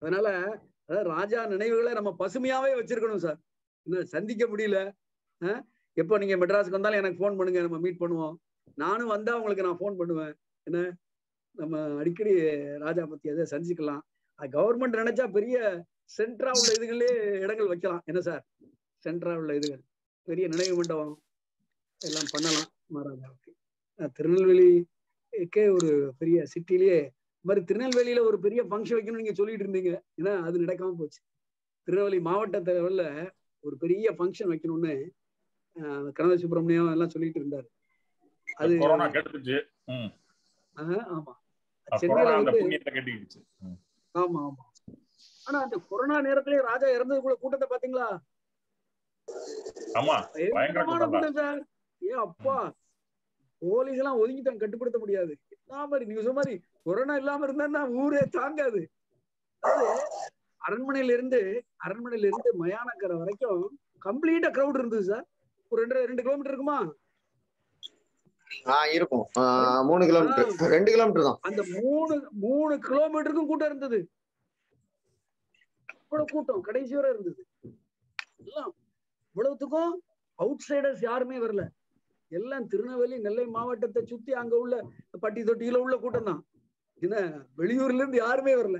அதனால அதாவது ராஜா நினைவுகளை நம்ம பசுமையாவே வச்சிருக்கணும் சார் இன்னும் சந்திக்க முடியல அஹ், எப்போ நீங்க மெட்ராஸுக்கு வந்தாலும் எனக்கு ஃபோன் பண்ணுங்க நம்ம மீட் பண்ணுவோம் நானும் வந்தா உங்களுக்கு நான் ஃபோன் பண்ணுவேன் என்ன நம்ம அடிக்கடி ராஜா பத்தி அதை சந்திச்சுக்கலாம் கவர்மெண்ட் நினைச்சா பெரிய சென்ட்ரா உள்ள இதுகளே இடங்கள் வைக்கலாம் என்ன சார் சென்ட்ரா உள்ள இதுகள் பெரிய நினைவு மண்டபம் எல்லாம் பண்ணலாம் மகாராஜாவுக்கு அஹ் திருநெல்வேலிக்கே ஒரு பெரிய சிட்டிலேயே இந்த மாதிரி திருநெல்வேலியில ஒரு பெரிய ஃபங்க்ஷன் வைக்கணும்னு நீங்க சொல்லிட்டு இருந்தீங்க ஏன்னா அது நடக்காம போச்சு திருநெல்வேலி மாவட்ட லெவல்ல ஒரு பெரிய ஃபங்க்ஷன் வைக்கணும்னு அஹ், கனக சுப்பிரமணியம் எல்லாம் சொல்லிட்டு இருந்தாரு அது கொரோனா கெடுத்துச்சு ம். அஹ், ஆமா கொரோனா சென்னையில அந்த வந்து புண்ணியத்தை கட்டிக்கிடுச்சு ம். ஆமா ஆமா ஆனா அந்த கொரோனா நேரத்திலே ராஜா இறந்தது கூட கூட்டத்தை பாத்தீங்களா ஆமா பயங்கர பயங்கரமான கூட்டம் தான். கூட்டம் சார் ஏ அப்பா போலீஸ் எல்லாம் ஒதுங்கிட்டாங்க கட்டுப்படுத்த முடியாது என்ன மாதிரி நீங்க சொன்ன மாதிரி கொரோனா இல்லாம இருந்தா ஊரே தாங்காது அதாவது அரண்மனையில இருந்து அரண்மனையில இருந்து மயானக்கரை வரைக்கும் கம்ப்ளீட்டா கிரவுட் இருந்தது சார் ஒரு ரெண்டு ரெண்டு கிலோமீட்டர் இருக்குமா ஆஹ் இருக்கும் ஆஹ் மூணு கிலோமீட்டர் ரெண்டு கிலோமீட்டர் தான் அந்த மூணு மூணு கிலோமீட்டருக்கும் கூட்டம் இருந்தது இவ்வளவு கூட்டம் கடைசி வரை இருந்தது எல்லாம் இவ்வளவுத்துக்கும் அவுட் சைடர்ஸ் யாருமே வரல எல்லாம் திருநெல்வேலி நெல்லை மாவட்டத்தை சுத்தி அங்க உள்ள பட்டி தொட்டியில உள்ள கூட்டம் தான் என்ன வெளியூர்ல இருந்து யாருமே வரல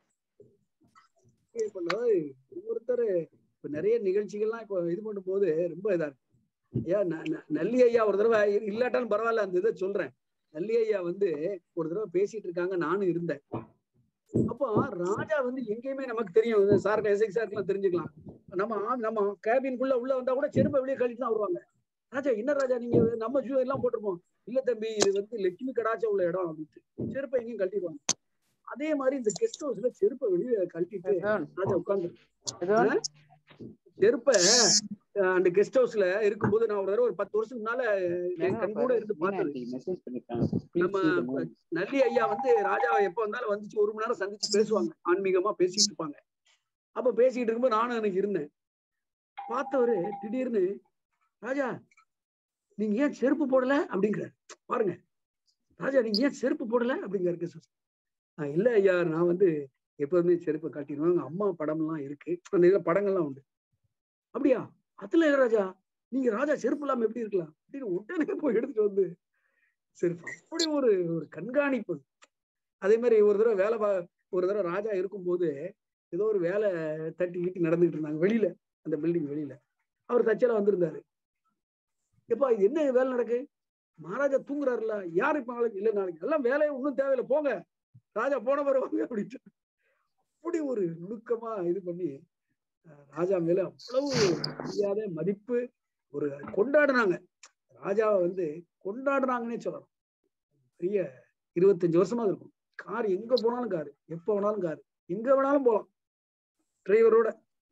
இப்ப நான் ஒவ்வொருத்தர் இப்ப நிறைய நிகழ்ச்சிகள்லாம் இப்போ இது பண்ணும் போது ரொம்ப இதா இருக்கு ஏன் ந- ந- நல்லி ஐயா ஒரு தடவை இ- இல்லாட்டாலும் பரவாயில்ல அந்த இதை சொல்றேன் நல்லி ஐயா வந்து ஒரு தடவை பேசிட்டு இருக்காங்க நானும் இருந்தேன் அப்போ ராஜா வந்து எங்கேயுமே நமக்கு தெரியும் சார் எஸ்ஐ சார்க்கெல்லாம் தெரிஞ்சுக்கலாம் நம்ம ஆ- நம்ம கேபின்குள்ள உள்ள வந்தா கூட செருப்பை வெளியே கழிட்டு தான் வருவாங்க ராஜா என்ன ராஜா நீங்க நம்ம ஷூ எல்லாம் போட்டிருப்போம் இல்ல தம்பி இது வந்து லட்சுமி கடாச்ச உள்ள இடம் அப்படின்ட்டு செருப்பை எங்கேயும் கழட்டிடுவாங்க அதே மாதிரி இந்த கெஸ்ட் ஹவுஸ்ல செருப்பை வெளியே கழட்டிட்டு ராஜா உட்கார்ந்து செருப்பை அஹ், அந்த கெஸ்ட் ஹவுஸ்ல இருக்கும்போது நான் ஒரு தடவை ஒரு பத்து வருஷத்துக்கு முன்னால என் கண் கூட இருந்து பார்த்தது மெசேஜ் பண்ணிருக்காங்க நம்ம நல்லி ஐயா வந்து ராஜாவை எப்ப வந்தாலும் வந்துச்சு ஒரு மணி நேரம் சந்திச்சு பேசுவாங்க ஆன்மீகமா பேசிட்டு இருப்பாங்க அப்ப பேசிட்டு இருக்கும்போது நானும் எனக்கு இருந்தேன் பார்த்தவரு திடீர்னு ராஜா நீங்க ஏன் செருப்பு போடல அப்படிங்கிறாரு பாருங்க ராஜா நீங்க ஏன் செருப்பு போடல அப்படிங்கிறாரு சார் ஆஹ் இல்ல ஐயா நான் வந்து எப்பவுமே செருப்பை காட்டிடுவேன் எங்க அம்மா படம்லாம் இருக்கு அந்த இதுல படங்கள்லாம் உண்டு அப்படியா அதுல இல்ல ராஜா நீங்க ராஜா செருப்பு இல்லாம எப்படி இருக்கலாம் அப்படின்னு உடனே போய் எடுத்துட்டு வந்து செருப்பு அப்படி ஒரு ஒரு கண்காணிப்பு அதே மாதிரி ஒரு தடவை வேலை பா ஒரு தடவை ராஜா இருக்கும்போது ஏதோ ஒரு வேலை தட்டி கிட்டி நடந்துகிட்டு இருந்தாங்க வெளியில அந்த பில்டிங் வெளியில அவர் தச்சலா வந்திருந்தாரு எப்பா இது என்ன வேலை நடக்கு மகாராஜா தூங்குறாருல யாரு இப்ப நாளைக்கு இல்ல நாளைக்கு எல்லாம் வேலையை ஒன்றும் தேவையில்லை போங்க ராஜா போன வருவாங்க அப்படின்ட்டு அப்படி ஒரு நுணுக்கமா இது பண்ணி அஹ், ராஜா மேல அவ்வளவு மரியாதை மதிப்பு ஒரு கொண்டாடுனாங்க ராஜாவை வந்து கொண்டாடுனாங்கன்னே சொல்லலாம் பெரிய இருபத்தஞ்சு வருஷமா இருக்கும் கார் எங்க போனாலும் காரு எப்ப வேணாலும் காரு எங்க வேணாலும் போலாம் டிரைவரோட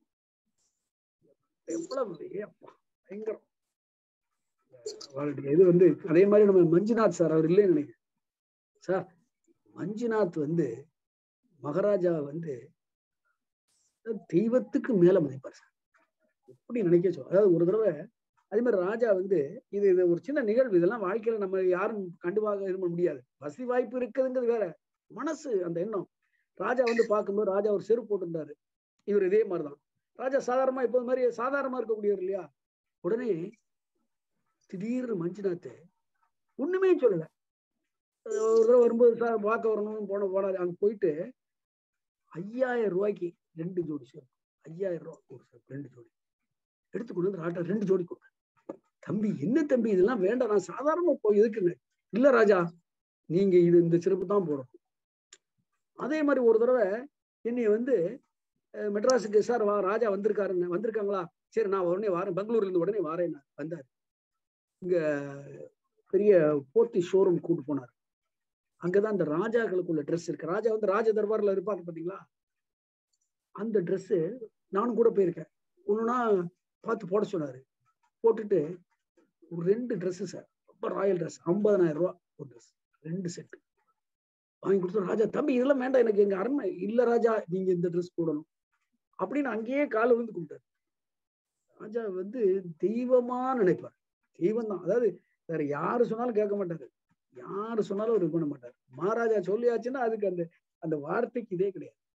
எவ்வளவு ஏ அப்பா, பயங்கரம் அவருடைய இது வந்து அதே மாதிரி நம்ம மஞ்சுநாத் சார் அவர் இல்லைன்னு நினைக்கிறேன் சார் மஞ்சுநாத் வந்து மகாராஜா வந்து தெய்வத்துக்கு மேல மதிப்பார் சார் எப்படி நினைக்க சொல்ல அதாவது ஒரு தடவை அதே மாதிரி ராஜா வந்து இது இது ஒரு சின்ன நிகழ்வு இதெல்லாம் வாழ்க்கையில நம்ம யாரும் கண்டுபாக இது பண்ண முடியாது வசதி வாய்ப்பு இருக்குதுங்கிறது வேற மனசு அந்த எண்ணம் ராஜா வந்து பார்க்கும்போது ராஜா ஒரு செருப்பு போட்டிருந்தாரு இவர் இதே மாதிரிதான் ராஜா சாதாரணமா இப்போ மாதிரி சாதாரணமா இருக்கக்கூடியவர் இல்லையா உடனே திடீர்னு மஞ்சுநாத் ஒண்ணுமே சொல்லல அஹ் ஒரு தடவை வரும்போது சார் பார்க்க வரணும்னு போன போனாரு அங்க போயிட்டு ஐயாயிரம் ரூபாய்க்கு ரெண்டு ஜோடி செருப்பு ஐயாயிரம் ரூபாய் ஒரு செருப்பு ரெண்டு ஜோடி எடுத்து கொண்டு வந்து ராட்டா ரெண்டு ஜோடி கொடுத்தாரு தம்பி என்ன தம்பி இதெல்லாம் வேண்டாம் நான் சாதாரணமா போய் எதுக்குன்னு இல்ல ராஜா நீங்க இது இந்த செருப்பு தான் போடணும் அதே மாதிரி ஒரு தடவை என்னைய வந்து அஹ், மெட்ராஸுக்கு சார் வா ராஜா வந்திருக்காருன்னு வந்திருக்காங்களா சரி நான் உடனே வாரேன் பெங்களூர்ல இருந்து உடனே வாரேன் வந்தார் இங்க பெரிய போத்தி ஷோரூம் கூட்டு போனார் அங்கதான் இந்த ராஜாக்களுக்குள்ள ட்ரெஸ் இருக்கு ராஜா வந்து ராஜ தர்பார்ல இருப்பாங்க பாத்தீங்களா அந்த Dress நானும் கூட போயிருக்கேன் ஒண்ணுனா பார்த்து போட சொன்னாரு போட்டுட்டு ஒரு ரெண்டு Dress சார் ரொம்ப ராயல் ட்ரெஸ் ஐம்பதனாயிரம் ரூபாய் ஒரு ட்ரெஸ் ரெண்டு செட் வாங்கி கொடுத்து ராஜா தம்பி இதெல்லாம் வேண்டாம் எனக்கு எங்க அரண்மை இல்ல ராஜா நீங்க இந்த ட்ரெஸ் போடணும் அப்படின்னு அங்கேயே காலை விழுந்து கும்பிட்டாரு ராஜா வந்து தெய்வமா நினைப்பார் தெய்வம் தான் அதாவது வேற யாரு சொன்னாலும் கேட்க மாட்டாரு யாரு சொன்னாலும் அவர் இது பண்ண மாட்டார் மகாராஜா சொல்லியாச்சுன்னா அதுக்கு அந்த அந்த வார்த்தைக்கு இதே கிடையாது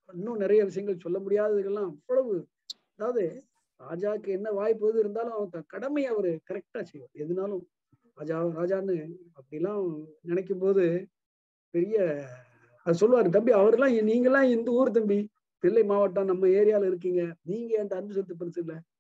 இன்னும் நிறைய விஷயங்கள் சொல்ல முடியாததுக்கெல்லாம் அவ்வளவு அதாவது ராஜாக்கு என்ன வாய்ப்பு எது இருந்தாலும் அவன் தன் கடமையை அவரு கரெக்டா செய்வார் எதுனாலும் ராஜா ராஜான்னு அப்படிலாம் நினைக்கும் போது பெரிய அது சொல்லுவாரு தம்பி அவரெல்லாம் நீங்கெல்லாம் இந்த ஊர் தம்பி நெல்லை மாவட்டம் நம்ம ஏரியால இருக்கீங்க நீங்க என்கிட்ட அன்பு சொத்து பெருசு இல்ல